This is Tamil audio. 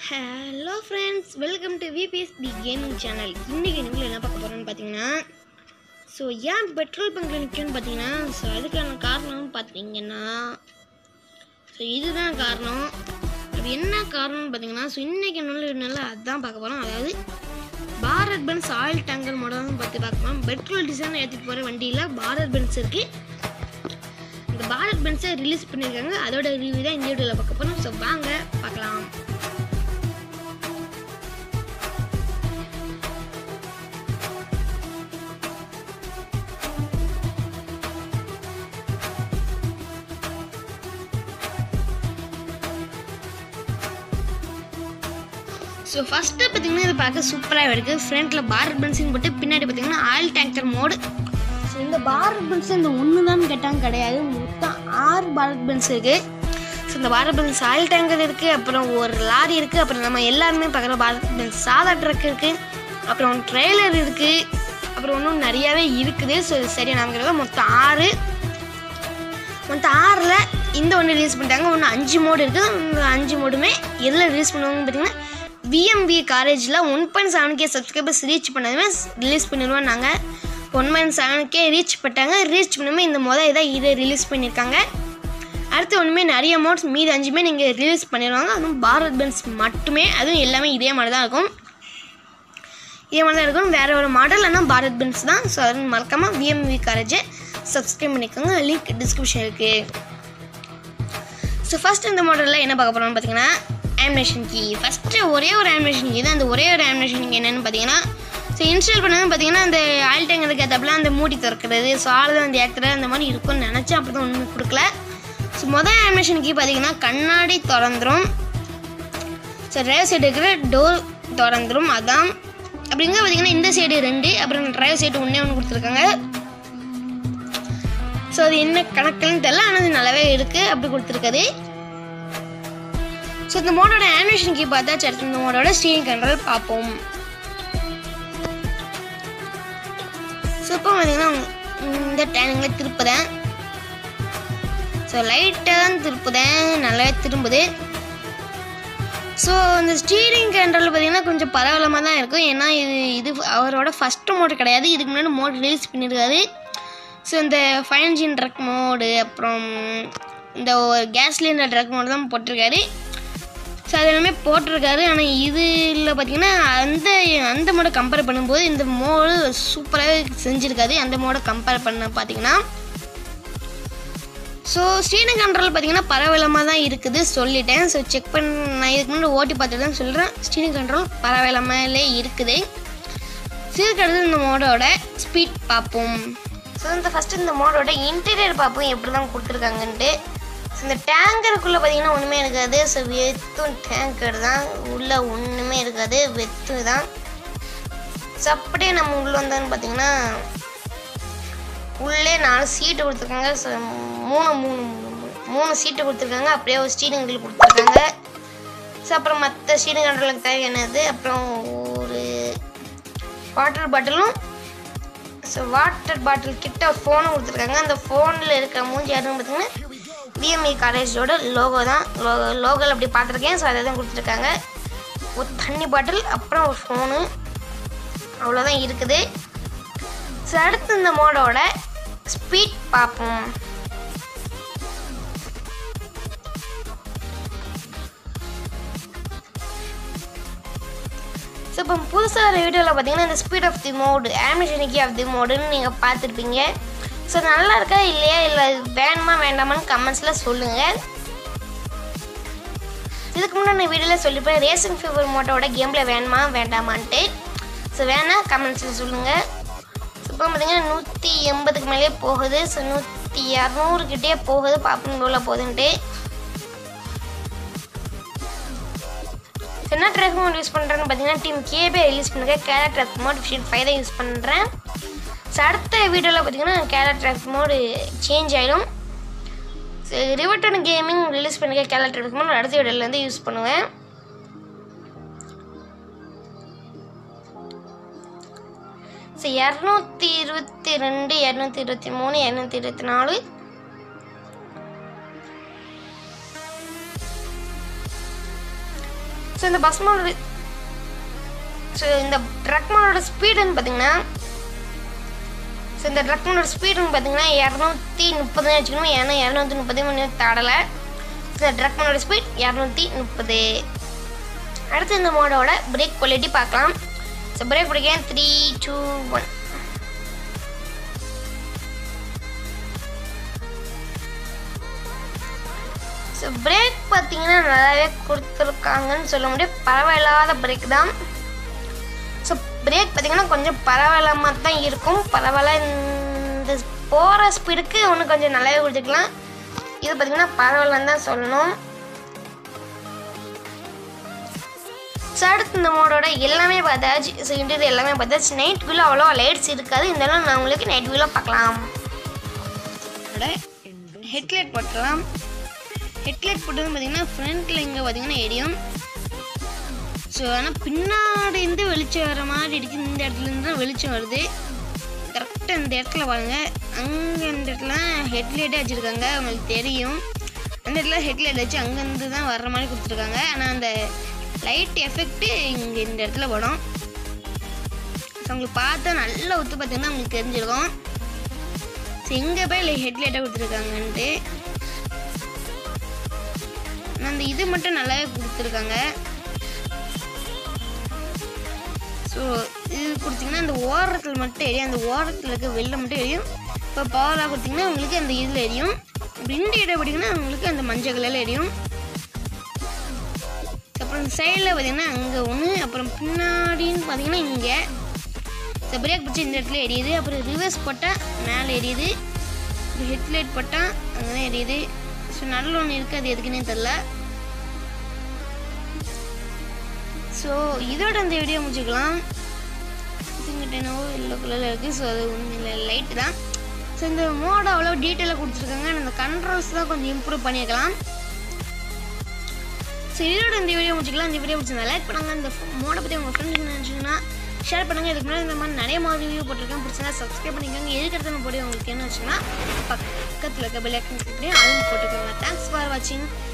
hello friends welcome to VBS the gaming channel இன்றைக்கி நிமிடம் என்ன பார்க்க போகிறோன்னு பார்த்தீங்கன்னா ஸோ ஏன் பெட்ரோல் பங்கில் நிற்கும்னு பார்த்தீங்கன்னா ஸோ அதுக்கான காரணம்னு பார்த்தீங்கன்னா ஸோ இதுதான் காரணம் அது என்ன காரணம்னு பார்த்தீங்கன்னா ஸோ இன்றைக்கி நல்ல நல்ல அதுதான் பார்க்க போகிறோம் அதாவது பாரத் பென்ஸ் ஆயில் டேங்கர் மாடல்னு பார்த்து பார்க்கலாம் பெட்ரோல் டிசைன் ஏற்றிட்டு போகிற வண்டியில் பாரத் பென்ஸ் இருக்குது இந்த பாரத் பென்ஸை ரிலீஸ் பண்ணியிருக்காங்க அதோட ரிவ்யூ தான் இந்த வீடியோவில் பார்க்க போகிறோம் ஸோ வாங்க பார்க்கலாம் ஸோ ஃபஸ்ட்டு பார்த்தீங்கன்னா இது பார்க்க சூப்பராக இருக்குது ஃப்ரண்ட்டில் பாரத் பென்சின் போட்டு பின்னாடி பார்த்தீங்கன்னா ஆயில் டேங்கர் மோடு ஸோ இந்த பாரத் பென்ஸ் இந்த ஒன்று தான் கேட்டாங்க கிடையாது மொத்தம் ஆறு பாரத் பென்ஸ் இருக்குது ஸோ இந்த பாரத் பென்ஸ் ஆயில் டேங்கர் இருக்குது அப்புறம் ஒரு லாரி இருக்குது அப்புறம் நம்ம எல்லாருமே பார்க்குற பாரத் பென்ஸ் சாதா ட்ரக் இருக்குது அப்புறம் ட்ரெய்லர் இருக்குது அப்புறம் இன்னும் நிறையாவே இருக்குது ஸோ இது சரியாக நமக்கு மொத்தம் ஆறு மொத்தம் ஆறில் இந்த ஒன்று ரிலீஸ் பண்ணிட்டாங்க ஒன்று அஞ்சு மோடு இருக்குது இந்த அஞ்சு மோடுமே எதில் ரிலீஸ் பண்ணுவாங்கன்னு பார்த்தீங்கன்னா விஎம்பி காலேஜில் one point seven K subscribers reach பண்ணதுமே ரிலீஸ் பண்ணிடுவோம் நாங்கள் one point seven K reach பண்ணிட்டாங்க ரீச் பண்ணாமல் இந்த மொதல் இதை இதை ரிலீஸ் பண்ணியிருக்காங்க அடுத்து ஒன்றுமே நிறைய மோட்ஸ் மீது அஞ்சுமே நீங்கள் ரிலீஸ் பண்ணிடுவாங்க அதுவும் பாரத் பென்ஸ் மட்டுமே அதுவும் எல்லாமே இதே மாதிரி தான் இருக்கும் இதே மாதிரி தான் இருக்கும் வேறு ஒரு மாடல் ஆனால் பாரத் பென்ஸ் தான் ஸோ அது மறக்காமல் விஎம்வி காலேஜை சப்ஸ்கிரைப் பண்ணிக்கோங்க லிங்க் டிஸ்கிரிப்ஷன் இருக்குது ஸோ ஃபஸ்ட் இந்த மாடலில் என்ன பார்க்க போகிறோம்னு பார்த்தீங்கன்னா ஆனிமேஷன் கீ ஃபஸ்ட்டு ஒரே ஒரு ஆனிமேஷன் கீ தான் அந்த ஒரே ஒரு ஆனிமேஷன் கீ என்னென்னு பார்த்தீங்கன்னா ஸோ இன்ஸ்டால் பண்ணது பார்த்தீங்கன்னா அந்த ஆயில் டேங்கருக்கு ஏற்றப்பல அந்த மூடி திறக்கிறது ஸோ ஆள் வந்து ஏற்றுறது அந்த மாதிரி இருக்கும்னு நினச்சேன் அப்படி தான் ஒன்றும் கொடுக்கல ஸோ மொதல் ஆனிமேஷன் கீ பார்த்தீங்கன்னா கண்ணாடி திறந்துரும் ஸோ டிரைவர் சைடு இருக்கிற டோர் திறந்துரும் அதான் அப்படிங்க பார்த்தீங்கன்னா இந்த சைடு ரெண்டு அப்புறம் டிரைவர் சைடு ஒன்றே ஒன்று கொடுத்துருக்காங்க ஸோ அது என்ன கணக்குன்னு தெரியல ஆனால் அது நல்லாவே இருக்குது அப்படி கொடுத்துருக்காது ஸோ இந்த மோடோட ஆனிமேஷன் கீ பார்த்தா சரி இந்த மோடோட ஸ்டீரிங் கண்ட்ரோல் பார்ப்போம் ஸோ இப்போ பார்த்தீங்கன்னா இந்த டேனிங்கில் திருப்புதேன் ஸோ லைட்டாக தான் திருப்புதேன் நல்லாவே திரும்புது ஸோ இந்த ஸ்டீரிங் கண்ட்ரோல் பார்த்தீங்கன்னா கொஞ்சம் பரவலமாக தான் இருக்கும் ஏன்னா இது இது அவரோட ஃபஸ்ட்டு மோடு கிடையாது இதுக்கு முன்னாடி மோட் ரிலீஸ் பண்ணியிருக்காரு ஸோ இந்த ஃபைவ் ஜின் ட்ரக் மோடு அப்புறம் இந்த ஒரு கேஸ் சிலிண்டர் ட்ரக் மோடு தான் போட்டிருக்காரு ஸோ அது எல்லாமே போட்டிருக்காரு ஆனால் இதில் பார்த்தீங்கன்னா அந்த அந்த மோடை கம்பேர் பண்ணும்போது இந்த மோடு சூப்பராகவே செஞ்சுருக்காரு அந்த மோடை கம்பேர் பண்ண பார்த்தீங்கன்னா ஸோ ஸ்டீரிங் கண்ட்ரோல் பார்த்தீங்கன்னா பரவலமாக தான் இருக்குது சொல்லிட்டேன் ஸோ செக் பண்ண நான் இதுக்கு முன்னாடி ஓட்டி பார்த்துட்டு தான் சொல்கிறேன் ஸ்டீரிங் கண்ட்ரோல் பரவலமாலே இருக்குது சீர்கடுத்து இந்த மோடோட ஸ்பீட் பார்ப்போம் ஸோ இந்த ஃபஸ்ட்டு இந்த மோடோட இன்டீரியர் பார்ப்போம் எப்படி தான் கொடுத்துருக்காங்கன்ட்டு ஸோ இந்த டேங்கருக்குள்ளே பார்த்தீங்கன்னா ஒன்றுமே இருக்காது ஸோ வெத்தும் டேங்கர் தான் உள்ளே ஒன்றுமே இருக்காது வெத்து தான் ஸோ அப்படியே நம்ம உள்ளே வந்தோன்னு பார்த்தீங்கன்னா உள்ளே நாலு சீட்டு கொடுத்துருக்காங்க ஸோ மூணு மூணு மூணு மூணு சீட்டு கொடுத்துருக்காங்க அப்படியே ஒரு ஸ்டீரிங் வீல் கொடுத்துருக்காங்க ஸோ அப்புறம் மற்ற ஸ்டீரிங் கண்ட்ரோலுக்கு தேவையானது அப்புறம் ஒரு வாட்டர் பாட்டிலும் ஸோ வாட்டர் பாட்டில் கிட்ட ஃபோனும் கொடுத்துருக்காங்க அந்த ஃபோனில் இருக்க மூஞ்சி யாருன்னு பார்த்தீங்கன்னா பிஎம்இ காலேஜோட லோகோ தான் லோகோ லோகோவில் அப்படி பார்த்துருக்கேன் ஸோ அதை தான் கொடுத்துருக்காங்க ஒரு தண்ணி பாட்டில் அப்புறம் ஒரு ஃபோனு அவ்வளோதான் இருக்குது ஸோ அடுத்து இந்த மோடோட ஸ்பீட் பார்ப்போம் ஸோ இப்போ புதுசாக ஒரு வீடியோவில் பார்த்தீங்கன்னா இந்த ஸ்பீட் ஆஃப் தி மோடு ஆமிஷனிக்கி ஆஃப் தி மோடுன்னு நீங்கள் பார்த்துருப்பீங்க ஸோ நல்லா இருக்கா இல்லையா இல்லை வேணுமா வேண்டாமான்னு கமெண்ட்ஸில் சொல்லுங்கள் இதுக்கு முன்னாடி நான் வீடியோவில் சொல்லிப்பேன் ரேசிங் ஃபீவர் மோட்டோட கேமில் வேணுமா வேண்டாமான்ட்டு ஸோ வேணா கமெண்ட்ஸில் சொல்லுங்கள் இப்போ பார்த்தீங்கன்னா நூற்றி எண்பதுக்கு மேலே போகுது ஸோ நூற்றி இரநூறுக்கிட்டே போகுது பார்ப்போம் எவ்வளோ போகுதுன்ட்டு என்ன ட்ராக் மோட் யூஸ் பண்ணுறேன்னு பார்த்தீங்கன்னா டீம் கேபே ரிலீஸ் பண்ணுங்க கேரட் ட்ராக் மோட் ஃபிஃப்டி ஃபைவ் தான் யூஸ் பண்ணுறேன் ஸோ அடுத்த வீடியோவில் பார்த்தீங்கன்னா கேரட் ட்ராக் மோடு சேஞ்ச் ஆகிடும் ரிவர்டன் கேமிங் ரிலீஸ் பண்ணுங்க கேரட் ட்ராக் மோட் அடுத்த வீடியோலேருந்து யூஸ் பண்ணுவேன் ஸோ இரநூத்தி இருபத்தி ரெண்டு இரநூத்தி இருபத்தி மூணு இரநூத்தி இருபத்தி நாலு ஸோ இந்த பஸ் மோடோட ஸோ இந்த ட்ரக் மோடோட ஸ்பீடுன்னு பார்த்தீங்கன்னா ஸோ இந்த ட்ரக் மோடோட ஸ்பீடுன்னு பார்த்தீங்கன்னா இரநூத்தி முப்பதுன்னு வச்சுக்கணும் ஏன்னா இரநூத்தி முப்பது மணி தாடலை இந்த ட்ரக் மோடோட ஸ்பீட் இரநூத்தி முப்பது அடுத்து இந்த மோடோட பிரேக் குவாலிட்டி பார்க்கலாம் ஸோ பிரேக் பிடிக்க three two one so brake பார்த்தீங்கன்னா நல்லாவே கொடுத்துருக்காங்கன்னு சொல்ல முடியும் பரவாயில்லாத பிரேக் தான் ஸோ பிரேக் பார்த்தீங்கன்னா கொஞ்சம் பரவாயில்லாம தான் இருக்கும் பரவாயில்ல இந்த போகிற ஸ்பீடுக்கு ஒன்று கொஞ்சம் நல்லாவே கொடுத்துக்கலாம் இது பார்த்தீங்கன்னா பரவாயில்லன்னு தான் சொல்லணும் ஸோ அடுத்து இந்த மோடோட எல்லாமே பார்த்தாச்சு ஸோ இன்டீரியர் எல்லாமே பார்த்தாச்சு நைட் வியூவில் அவ்வளோ லைட்ஸ் இருக்காது இருந்தாலும் நான் உங்களுக்கு நைட் வியூவில் பார்க்கலாம் ஹெட்லைட் போட்டுக்கலாம் ஹெட்லைட் போட்டது பார்த்தீங்கன்னா ஃப்ரண்ட்டில் இங்கே பார்த்தீங்கன்னா எரியும் ஸோ ஆனால் பின்னாடி இருந்து வெளிச்சம் வர மாதிரி இருக்குது இந்த இடத்துல இருந்து தான் வெளிச்சம் வருது கரெக்டாக இந்த இடத்துல பாருங்கள் அங்கே இந்த இடத்துல ஹெட்லைட்டே வச்சுருக்காங்க உங்களுக்கு தெரியும் அந்த இடத்துல ஹெட்லைட் வச்சு அங்கேருந்து தான் வர்ற மாதிரி கொடுத்துருக்காங்க ஆனால் அந்த லைட் எஃபெக்ட்டு இங்கே இந்த இடத்துல படும் ஸோ உங்களுக்கு பார்த்தா நல்லா ஒத்து பார்த்தீங்கன்னா உங்களுக்கு தெரிஞ்சிருக்கும் ஸோ எங்கே போய் ஹெட்லைட்டாக கொடுத்துருக்காங்கன்ட்டு ஆனால் அந்த இது மட்டும் நல்லாவே கொடுத்துருக்காங்க ஸோ இது கொடுத்தீங்கன்னா அந்த ஓரத்தில் மட்டும் எரியும் அந்த ஓரத்தில் இருக்க வெளில மட்டும் எரியும் இப்போ பவராக கொடுத்தீங்கன்னா உங்களுக்கு அந்த இதில் எரியும் பிண்டு இடம் பார்த்தீங்கன்னா உங்களுக்கு அந்த மஞ்சள் கலரில் எரியும் அப்புறம் சைடில் பார்த்தீங்கன்னா அங்கே ஒன்று அப்புறம் பின்னாடின்னு பார்த்தீங்கன்னா இங்கே ஸோ பிரேக் பிடிச்சி இந்த இடத்துல எரியுது அப்புறம் ரிவர்ஸ் போட்டால் மேலே எரியுது ஹெட்லைட் போட்டால் அங்கே தான் எரியுது ஸோ நல்ல ஒன்று இருக்குது அது எதுக்குன்னே தெரில ஸோ இதோட இந்த வீடியோ முடிச்சுக்கலாம் இங்கிட்ட என்னவோ எல்லோ கலரில் இருக்குது ஸோ அது உண்மையில் லைட்டு தான் ஸோ இந்த மோட அவ்வளோ டீட்டெயிலாக கொடுத்துருக்காங்க இந்த கண்ட்ரோல்ஸ் தான் கொஞ்சம் இம்ப்ரூவ் பண்ணியிருக்கலாம் ஸோ இதோட இந்த வீடியோ முடிச்சுக்கலாம் இந்த வீடியோ முடிச்சிருந்தா லைக் பண்ணுங்கள் இந்த மோடை பற்றி உங்கள் ஃப்ரெண்ட்ஸ் நினச்சிங்கன்னா ஷேர் பண்ணுங்கள் இதுக்கு முன்னாடி இந்த மாதிரி நிறைய மாதிரி வீடியோ போட்டிருக்கேன் பிடிச்சிருந்தா சப்ஸ்கிரைப் பண்ணிக்கோங்க எதுக்கு எடுத்து போய் உங்களுக்கு என்ன வச்சுன்னா பக்கத்தில் இருக்க பெல் ஐக்கன் கிளிக் பண்ணி அதுவும் போட்டுக்கோங்க தேங்க்ஸ் ஃபார் வாட்சிங்